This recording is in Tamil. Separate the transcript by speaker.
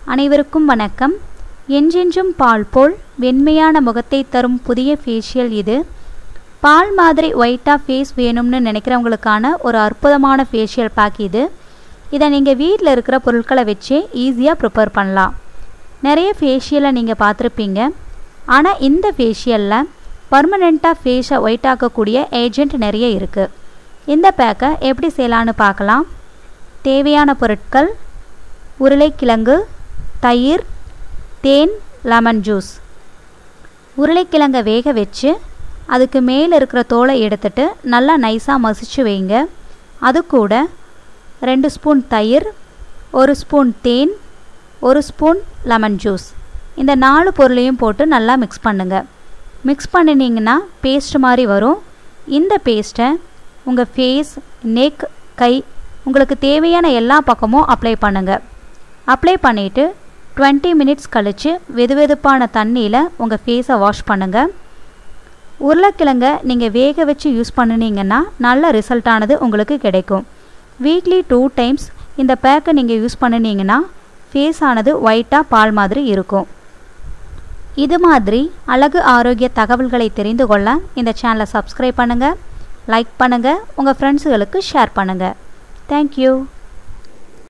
Speaker 1: அனைவருக்கும் வணக்கம் என்றென்றும் பால் போல் வெண்மையான முகத்தை தரும் புதிய ஃபேஷியல் இது பால் மாதிரி ஒயிட்டாக ஃபேஸ் வேணும்னு நினைக்கிறவங்களுக்கான ஒரு அற்புதமான ஃபேஷியல் பேக் இது இதை நீங்கள் வீட்டில் இருக்கிற பொருட்களை வச்சே ஈஸியாக ப்ரிப்பேர் பண்ணலாம் நிறைய ஃபேஷியலை நீங்கள் பார்த்துருப்பீங்க ஆனால் இந்த ஃபேஷியலில் பர்மனெண்ட்டாக ஃபேஸை ஒயிட் ஆக்கக்கூடிய ஏஜெண்ட் நிறைய இருக்குது இந்த பேக்கை எப்படி செய்யலான்னு பார்க்கலாம் தேவையான பொருட்கள் உருளைக்கிழங்கு தயிர் தேன் லெமன் ஜூஸ் உருளைக்கிழங்கை வேக வச்சு அதுக்கு மேலே இருக்கிற தோலை எடுத்துட்டு நல்லா நைஸாக மசிச்சு வைங்க அது கூட ரெண்டு ஸ்பூன் தயிர் ஒரு ஸ்பூன் தேன் ஒரு ஸ்பூன் லெமன் ஜூஸ் இந்த நாலு பொருளையும் போட்டு நல்லா மிக்ஸ் பண்ணுங்கள் மிக்ஸ் பண்ணினீங்கன்னா பேஸ்ட் மாதிரி வரும் இந்த பேஸ்ட்டை உங்கள் ஃபேஸ் நெக் கை உங்களுக்கு தேவையான எல்லா பக்கமும் அப்ளை பண்ணுங்கள் அப்ளை பண்ணிவிட்டு டுவெண்ட்டி மினிட்ஸ் கழித்து வெது வெதுப்பான தண்ணியில் உங்கள் ஃபேஸை வாஷ் பண்ணுங்கள் உருளைக்கிழங்க நீங்கள் வேக வச்சு யூஸ் பண்ணினீங்கன்னா நல்ல ரிசல்ட்டானது உங்களுக்கு கிடைக்கும் வீக்லி டூ டைம்ஸ் இந்த பேக்கை நீங்கள் யூஸ் பண்ணினீங்கன்னா ஃபேஸ் ஆனது ஒயிட்டாக பால் மாதிரி இருக்கும் இது மாதிரி அழகு ஆரோக்கிய தகவல்களை தெரிந்து கொள்ள இந்த சேனலை சப்ஸ்கிரைப் பண்ணுங்கள் லைக் பண்ணுங்கள் உங்கள் ஃப்ரெண்ட்ஸுகளுக்கு ஷேர் பண்ணுங்கள் தேங்க்யூ